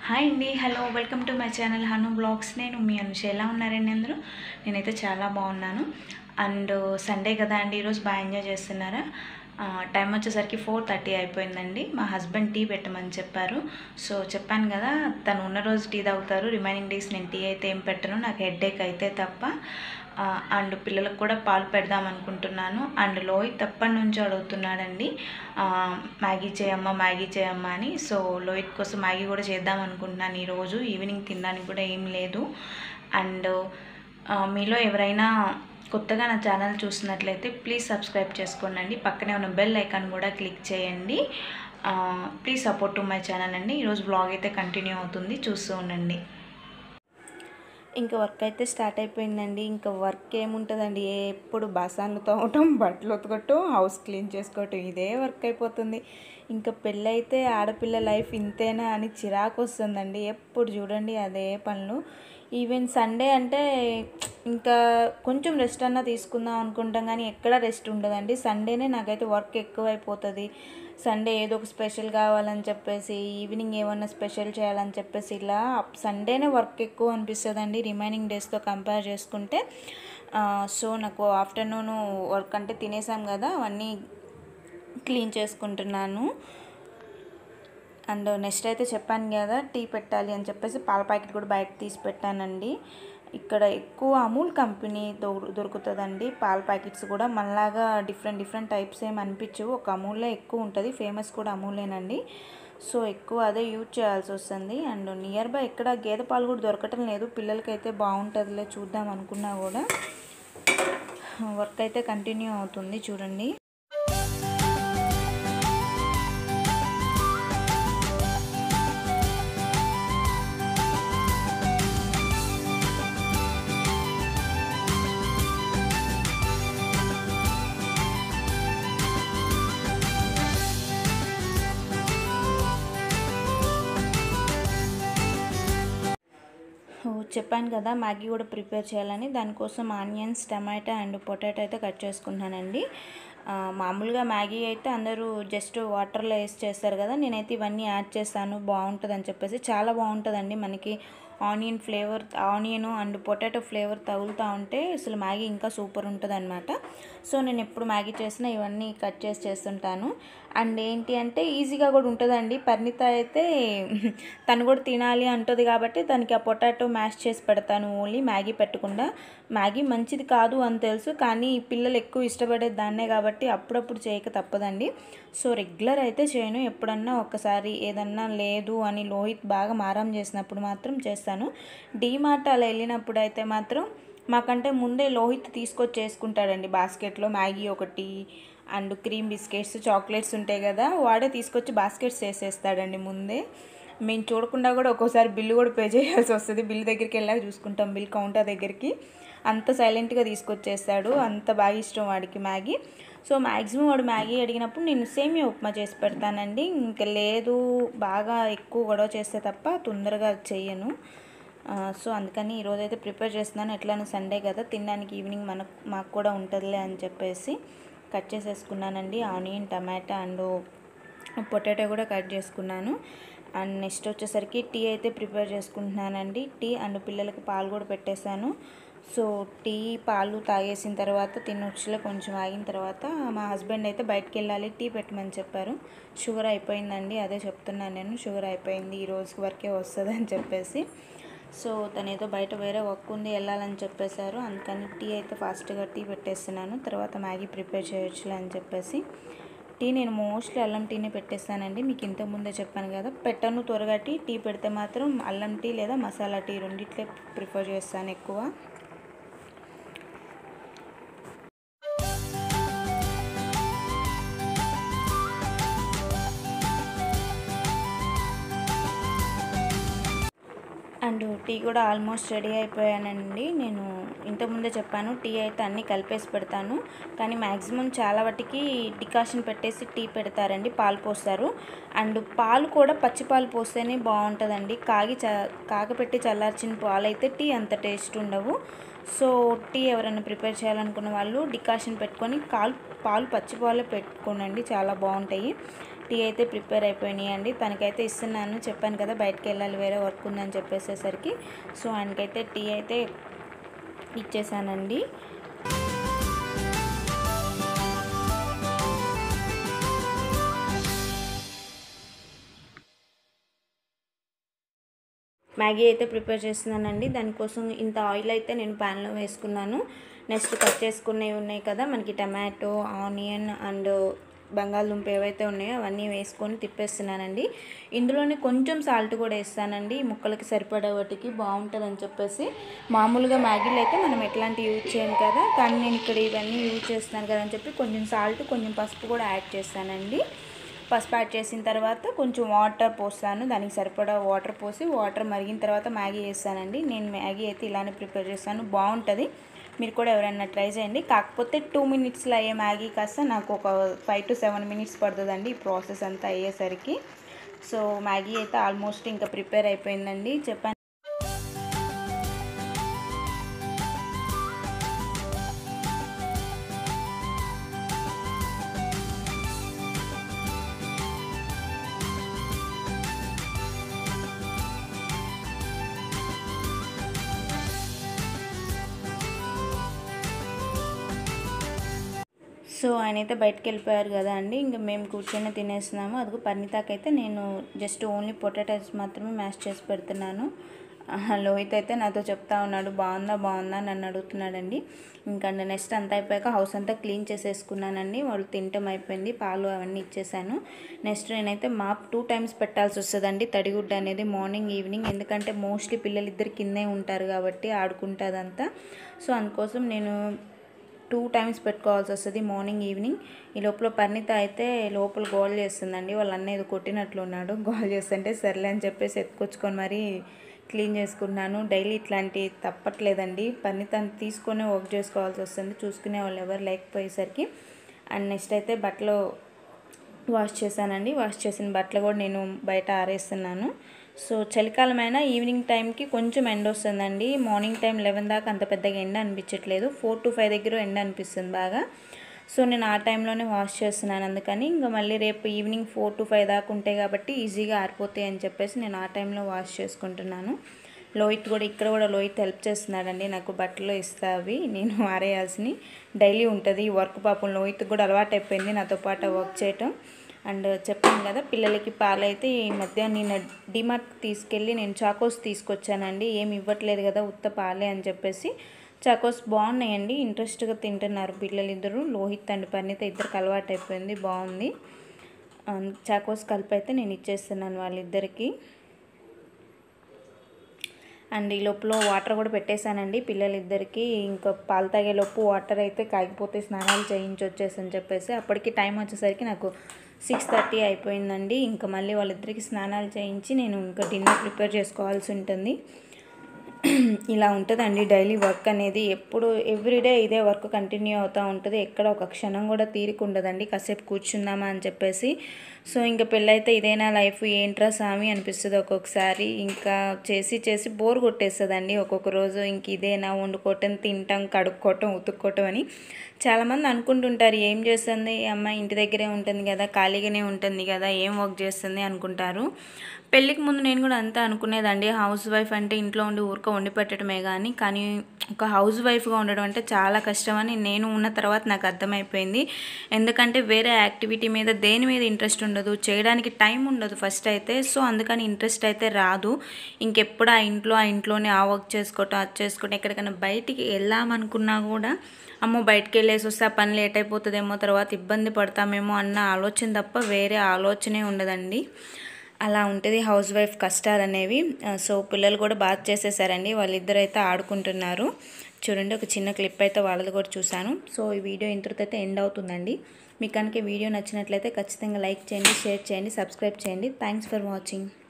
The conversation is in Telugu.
హాయ్ అండి hello welcome to my channel Hanu blogs నేను మీ అనుష ఎలా ఉన్నారండి అందరూ నేనైతే చాలా బాగున్నాను అండ్ సండే కదా అండి ఈరోజు బాగా ఎంజాయ్ చేస్తున్నారా టైం వచ్చేసరికి ఫోర్ థర్టీ అయిపోయిందండి మా హస్బెండ్ టీ పెట్టమని చెప్పారు సో చెప్పాను కదా తను ఉన్న రోజు టీ తాగుతారు రిమైనింగ్ డేస్ నేను టీ అయితే ఏం పెట్టను నాకు హెడ్ఏక్ అయితే తప్ప అండ్ పిల్లలకు కూడా పాలు పెడదాం అనుకుంటున్నాను అండ్ లోహిత్ ఎప్పటి నుంచి అడుగుతున్నాడండి ఆ, మ్యాగీ చేయమ్మా మ్యాగీ చేయమ్మా అని సో లోహిత్ కోసం మ్యాగీ కూడా చేద్దాం అనుకుంటున్నాను ఈరోజు ఈవినింగ్ తినడానికి కూడా ఏం లేదు అండ్ ఆ, మీలో ఎవరైనా కొత్తగా నా ఛానల్ చూస్తున్నట్లయితే ప్లీజ్ సబ్స్క్రైబ్ చేసుకోండి పక్కనే ఉన్న బెల్ ఐకాన్ కూడా క్లిక్ చేయండి please support to my channel అండి ఈరోజు బ్లాగ్ అయితే కంటిన్యూ అవుతుంది చూస్తూ ఉండండి ఇంకా వర్క్ అయితే స్టార్ట్ అయిపోయిందండి ఇంకా వర్క్ ఏముంటుందండి ఎప్పుడు బసాన్లు తోమటం బట్టలు ఉతకటం హౌస్ క్లీన్ చేసుకోవటం ఇదే వర్క్ అయిపోతుంది ఇంకా పెళ్ళైతే ఆడపిల్ల లైఫ్ ఇంతేనా అని చిరాకు వస్తుందండి ఎప్పుడు చూడండి అదే పనులు ఈవెన్ సండే అంటే ఇంకా కొంచెం రెస్ట్ అన్నా తీసుకుందాం అనుకుంటాం కానీ ఎక్కడ రెస్ట్ ఉండదండి సండేనే నాకైతే వర్క్ ఎక్కువైపోతుంది సండే ఏదో ఒక స్పెషల్ కావాలని చెప్పేసి ఈవినింగ్ ఏమన్నా స్పెషల్ చేయాలని చెప్పేసి ఇలా సండేనే వర్క్ ఎక్కువ అనిపిస్తుందండి రిమైనింగ్ డేస్తో కంపేర్ చేసుకుంటే సో నాకు ఆఫ్టర్నూన్ వర్క్ అంటే తినేసాం కదా అవన్నీ క్లీన్ చేసుకుంటున్నాను అండ్ నెక్స్ట్ అయితే చెప్పాను కదా టీ పెట్టాలి అని చెప్పేసి పాల ప్యాకెట్ కూడా బయట తీసి పెట్టానండి ఇక్కడ ఎక్కువ అమూల్ కంపెనీ దొరు దొరుకుతుందండి పాల ప్యాకెట్స్ కూడా మనలాగా డిఫరెంట్ డిఫరెంట్ టైప్స్ ఏమి అనిపించవు ఒక అమూల్లో ఎక్కువ ఉంటుంది ఫేమస్ కూడా అమూలేనండి సో ఎక్కువ అదే యూజ్ చేయాల్సి వస్తుంది అండ్ నియర్ బై ఎక్కడ గేదె పాలు కూడా దొరకటం లేదు పిల్లలకైతే బాగుంటుందిలే చూద్దాం అనుకున్నా కూడా వర్క్ అయితే కంటిన్యూ అవుతుంది చూడండి ఓ, చెప్పాను కదా మ్యాగీ కూడా ప్రిపేర్ చేయాలని దానికోసం ఆనియన్స్ టమాటా అండ్ పొటాటో అయితే కట్ చేసుకున్నానండి ఆ, మామూలుగా మ్యాగీ అయితే అందరూ జస్ట్ వాటర్లో వేసి చేస్తారు కదా నేనైతే ఇవన్నీ యాడ్ చేస్తాను బాగుంటుంది అని చెప్పేసి చాలా బాగుంటుందండి మనకి onion flavour onion and potato flavour తగులుతూ ఉంటే అసలు మ్యాగీ ఇంకా సూపర్ ఉంటుంది అనమాట సో నేను ఎప్పుడు మ్యాగీ చేసినా ఇవన్నీ కట్ చేసి చేస్తుంటాను అండ్ ఏంటి అంటే ఈజీగా కూడా ఉంటుందండి పరిణిత అయితే తను కూడా తినాలి అంటుంది కాబట్టి దానికి ఆ పొటాటో మ్యాష్ చేసి పెడతాను ఓన్లీ మ్యాగీ పెట్టకుండా మ్యాగీ మంచిది కాదు అని తెలుసు కానీ పిల్లలు ఎక్కువ ఇష్టపడే దాన్నే కాబట్టి అప్పుడప్పుడు చేయక తప్పదండి సో రెగ్యులర్ అయితే చేయను ఎప్పుడన్నా ఒక్కసారి ఏదన్నా లేదు అని లోహిత్ బాగా మారం చేసినప్పుడు మాత్రం చేస్తాను డీమార్ట్ అలా వెళ్ళినప్పుడు అయితే మాత్రం మాకంటే ముందే లోహిత్ తీసుకొచ్చి చేసుకుంటాడండి బాస్కెట్లో మ్యాగీ ఒకటి అండ్ క్రీమ్ బిస్కెట్స్ చాక్లెట్స్ ఉంటాయి కదా వాడే తీసుకొచ్చి బాస్కెట్స్ వేసేస్తాడండి ముందే మేము చూడకుండా కూడా ఒక్కోసారి బిల్లు కూడా పే చేయాల్సి వస్తుంది బిల్ దగ్గరికి వెళ్ళాక చూసుకుంటాం బిల్ కౌంటర్ దగ్గరికి అంత సైలెంట్గా తీసుకొచ్చేస్తాడు అంత బాగా ఇష్టం వాడికి మ్యాగీ సో మ్యాక్సిమం వాడు మ్యాగీ అడిగినప్పుడు నేను సేమియా ఉప్మా చేసి పెడతానండి ఇంకా లేదు బాగా ఎక్కువ గొడవ చేస్తే తప్ప తొందరగా చెయ్యను ఆ, సో అందుకని ఈరోజు అయితే ప్రిపేర్ చేస్తున్నాను ఎట్లానో సండే కదా తినడానికి ఈవినింగ్ మనకు మాకు కూడా ఉంటుందిలే అని చెప్పేసి కట్ చేసేసుకున్నానండి ఆనియన్ టమాటా అండ్ పొటాటో కూడా కట్ చేసుకున్నాను అండ్ నెక్స్ట్ వచ్చేసరికి టీ అయితే ప్రిపేర్ చేసుకుంటున్నానండి టీ అండ్ పిల్లలకి పాలు కూడా పెట్టేశాను సో టీ పాలు తాగేసిన తర్వాత తినొచ్చులో కొంచెం ఆగిన తర్వాత మా హస్బెండ్ అయితే బయటకు వెళ్ళాలి టీ పెట్టమని చెప్పారు షుగర్ అయిపోయిందండి అదే చెప్తున్నాను నేను షుగర్ అయిపోయింది ఈ రోజు వరకే వస్తుంది అని చెప్పేసి సో తను ఏదో బయట వేరే వర్క్ ఉంది వెళ్ళాలని చెప్పేశారు అందుకని టీ అయితే ఫాస్ట్గా టీ పెట్టేస్తున్నాను తర్వాత మ్యాగీ ప్రిపేర్ చేయొచ్చులే అని చెప్పేసి టీ నేను మోస్ట్లీ అల్లం టీనే పెట్టేస్తానండి మీకు ఇంతకు ముందే చెప్పాను కదా పెట్టను త్వరగా టీ టీ పెడితే మాత్రం అల్లం టీ లేదా మసాలా టీ రెండిట్లే ప్రిఫర్ చేస్తాను ఎక్కువ అండ్ టీ కూడా ఆల్మోస్ట్ రెడీ అయిపోయానండి నేను ఇంతకుముందే చెప్పాను టీ అయితే అన్నీ కలిపేసి పెడతాను కానీ మ్యాక్సిమం చాలా వాటికి డికాషన్ పెట్టేసి టీ పెడతారండి పాలు పోస్తారు అండ్ పాలు కూడా పచ్చి పాలు పోస్తేనే బాగుంటుందండి కాగి చ కాగపెట్టి చల్లార్చిన పాలు అయితే టీ అంత టేస్ట్ ఉండవు సో టీ ఎవరైనా ప్రిపేర్ చేయాలనుకున్న వాళ్ళు డికాషన్ పెట్టుకొని కాలు పాలు పచ్చి పాలు పెట్టుకోనండి చాలా బాగుంటాయి టీ అయితే ప్రిపేర్ అయిపోయినాయి అండి తనకైతే ఇస్తున్నాను చెప్పాను కదా బయటకు వెళ్ళాలి వేరే వర్క్ ఉందని చెప్పేసేసరికి సో ఆయనకైతే టీ అయితే ఇచ్చేసానండి మ్యాగీ అయితే ప్రిపేర్ చేస్తున్నానండి దానికోసం ఇంత ఆయిల్ అయితే నేను ప్యాన్లో వేసుకున్నాను నెక్స్ట్ కట్ చేసుకునేవి ఉన్నాయి కదా మనకి టమాటో ఆనియన్ అండ్ బంగాళదుంప ఏవైతే ఉన్నాయో అవన్నీ వేసుకొని తిప్పేస్తున్నానండి ఇందులోనే కొంచెం సాల్ట్ కూడా వేస్తానండి ఈ ముక్కలకి సరిపడే వాటికి బాగుంటుందని చెప్పేసి మామూలుగా మ్యాగీలు అయితే మనం ఎట్లాంటి యూజ్ చేయం కదా కానీ నేను ఇక్కడ ఇవన్నీ యూజ్ చేస్తాను కదా అని చెప్పి కొంచెం సాల్ట్ కొంచెం పసుపు కూడా యాడ్ చేస్తానండి పసుపు యాడ్ చేసిన తర్వాత కొంచెం వాటర్ పోస్తాను దానికి సరిపడా వాటర్ పోసి వాటర్ మరిగిన తర్వాత మ్యాగీ చేస్తానండి నేను మ్యాగీ అయితే ఇలానే ప్రిపేర్ చేస్తాను బాగుంటుంది మీరు కూడా ఎవరైనా ట్రై చేయండి కాకపోతే టూ మినిట్స్లో అయ్యే మ్యాగీ కాస్త నాకు ఒక ఫైవ్ టు సెవెన్ మినిట్స్ పడుతుందండి ఈ ప్రాసెస్ అంతా అయ్యేసరికి సో మ్యాగీ అయితే ఆల్మోస్ట్ ఇంకా ప్రిపేర్ అయిపోయిందండి చెప్పాను సో ఆయన అయితే బయటకు వెళ్ళిపోయారు కదా అండి ఇంకా మేము కూర్చొని తినేస్తున్నాము అదిగో పరిణితాకైతే నేను జస్ట్ ఓన్లీ పొటాటోస్ మాత్రమే మ్యాష్ చేసి పెడుతున్నాను ఆహా, లోహిత్ అయితే నాతో చెప్తా ఉన్నాడు బాగుందా బాగుందా నన్ను అడుగుతున్నాడండి ఇంకా నెక్స్ట్ అంతా అయిపోయాక హౌస్ అంతా క్లీన్ చేసేసుకున్నానండి వాళ్ళు తినటం అయిపోయింది పాలు అవన్నీ ఇచ్చేసాను నెక్స్ట్ నేనైతే మాప్ టూ టైమ్స్ పెట్టాల్సి వస్తుందండి తడిగుడ్డ అనేది మార్నింగ్ ఈవినింగ్ ఎందుకంటే మోస్ట్లీ పిల్లలు ఇద్దరు కిందే ఉంటారు కాబట్టి ఆడుకుంటుందంతా సో అందుకోసం నేను టూ టైమ్స్ పెట్టుకోవాల్సి వస్తుంది మార్నింగ్ ఈవినింగ్ ఈ లోపల పరిణిత అయితే లోపల గోల్ చేస్తుందండి వాళ్ళ అన్న ఏదో కొట్టినట్లు ఉన్నాడు గోల్ చేస్తుంటే సర్లే అని చెప్పేసి ఎత్తుకొచ్చుకొని మరీ క్లీన్ చేసుకున్నాను డైలీ ఇట్లాంటి తప్పట్లేదండి పరిణితాన్ని తీసుకొని వర్క్ చేసుకోవాల్సి వస్తుంది చూసుకునే వాళ్ళు ఎవరు లేకపోయేసరికి అండ్ నెక్స్ట్ అయితే బట్టలు వాష్ చేశానండి వాష్ చేసిన బట్టలు కూడా నేను బయట ఆరేస్తున్నాను సో చలికాలమైనా ఈవినింగ్ టైంకి కొంచెం ఎండ వస్తుందండి మార్నింగ్ టైం లెవెన్ దాకా అంత పెద్దగా ఎండ అనిపించట్లేదు ఫోర్ టు ఫైవ్ దగ్గర ఎండ అనిపిస్తుంది బాగా సో నేను ఆ టైంలోనే వాష్ చేస్తున్నాను అందుకని ఇంకా మళ్ళీ రేపు ఈవినింగ్ ఫోర్ టు ఫైవ్ దాకా ఉంటాయి కాబట్టి ఈజీగా ఆరిపోతాయి అని చెప్పేసి నేను ఆ టైంలో వాష్ చేసుకుంటున్నాను లోహిత్ కూడా ఇక్కడ కూడా లోహిత్ హెల్ప్ చేస్తున్నాడండి నాకు బట్టలు ఇస్తా అవి నేను ఆరేయాల్సినవి డైలీ ఉంటుంది ఈ వర్క్ పాపం లోహిత్ కూడా అలవాటు అయిపోయింది నాతో పాటు వర్క్ చేయటం అండ్ చెప్పాను కదా పిల్లలకి పాలైతే ఈ మధ్య నేను డిమార్ట్ తీసుకెళ్ళి నేను చాకోస్ తీసుకొచ్చానండి ఏమి ఇవ్వట్లేదు కదా ఉత్త పాలే అని చెప్పేసి చాకోస్ బాగున్నాయండి ఇంట్రెస్ట్గా తింటున్నారు పిల్లలు ఇద్దరు లోహిత్ అండ్ పరిణిత ఇద్దరికి అలవాటు అయిపోయింది బాగుంది ఆ, చాకోస్ కలిపి అయితే నేను ఇచ్చేస్తున్నాను వాళ్ళిద్దరికి అండ్ ఈ లోపల వాటర్ కూడా పెట్టేశానండి పిల్లలిద్దరికి ఇంకా పాలు తాగే లోపు వాటర్ అయితే కాగిపోతే స్నానాలు చేయించి వచ్చేసి అని చెప్పేసి అప్పటికి టైం వచ్చేసరికి నాకు సిక్స్ థర్టీ అయిపోయిందండి ఇంకా మళ్ళీ వాళ్ళిద్దరికి స్నానాలు చేయించి నేను ఇంకా డిన్నర్ ప్రిపేర్ చేసుకోవాల్సి ఉంటుంది ఇలా ఉంటుందండి డైలీ వర్క్ అనేది ఎప్పుడు ఎవ్రీడే ఇదే వర్క్ కంటిన్యూ అవుతూ ఉంటుంది ఎక్కడ ఒక క్షణం కూడా తీరిక ఉండదండి కాసేపు కూర్చుందామా అని చెప్పేసి సో ఇంకా పెళ్ళైతే ఇదేనా లైఫ్ ఏంట్రా స్వామి అనిపిస్తుంది ఒక్కొక్కసారి ఇంకా చేసి చేసి బోర్ కొట్టేస్తుందండి ఒక్కొక్క రోజు ఇంక ఇదేనా వండుకోవటం తింటాం కడుక్కోవటం ఉతుక్కోవటం అని చాలామంది అనుకుంటుంటారు ఏం చేస్తుంది ఈ అమ్మాయి ఇంటి దగ్గరే ఉంటుంది కదా ఖాళీగానే ఉంటుంది కదా ఏం వర్క్ చేస్తుంది అనుకుంటారు పెళ్ళికి ముందు నేను కూడా అంతా అనుకునేదండి హౌస్ వైఫ్ అంటే ఇంట్లో ఉండి ఊరిక వండి పెట్టడమే కానీ కానీ ఒక హౌస్ వైఫ్గా ఉండడం అంటే చాలా కష్టమని నేను ఉన్న తర్వాత నాకు అర్థమైపోయింది ఎందుకంటే వేరే యాక్టివిటీ మీద దేని మీద ఇంట్రెస్ట్ ఉండదు చేయడానికి టైం ఉండదు ఫస్ట్ అయితే సో అందుకని ఇంట్రెస్ట్ అయితే రాదు ఇంకెప్పుడు ఆ ఇంట్లో ఆ ఇంట్లోనే ఆ వర్క్ చేసుకోవటం అది చేసుకోవటం ఎక్కడికైనా బయటికి వెళ్దామనుకున్నా కూడా అమ్మో బయటికి వెళ్ళేసి వస్తే ఆ పని లేట్ అయిపోతుందేమో తర్వాత ఇబ్బంది పడతామేమో అన్న ఆలోచన తప్ప వేరే ఆలోచనే ఉండదండి అలా ఉంటుంది హౌస్ వైఫ్ కష్టాలు అనేవి ఆ, సో పిల్లలు కూడా బాగా చేసేసారండి వాళ్ళిద్దరు అయితే ఆడుకుంటున్నారు చూడండి ఒక చిన్న క్లిప్ అయితే వాళ్ళది కూడా చూశాను సో ఈ వీడియో ఇంతటితో అయితే ఎండ్ అవుతుందండి మీకు కనుక ఈ వీడియో నచ్చినట్లయితే ఖచ్చితంగా లైక్ చేయండి షేర్ చేయండి సబ్స్క్రైబ్ చేయండి థ్యాంక్స్ ఫర్ వాచింగ్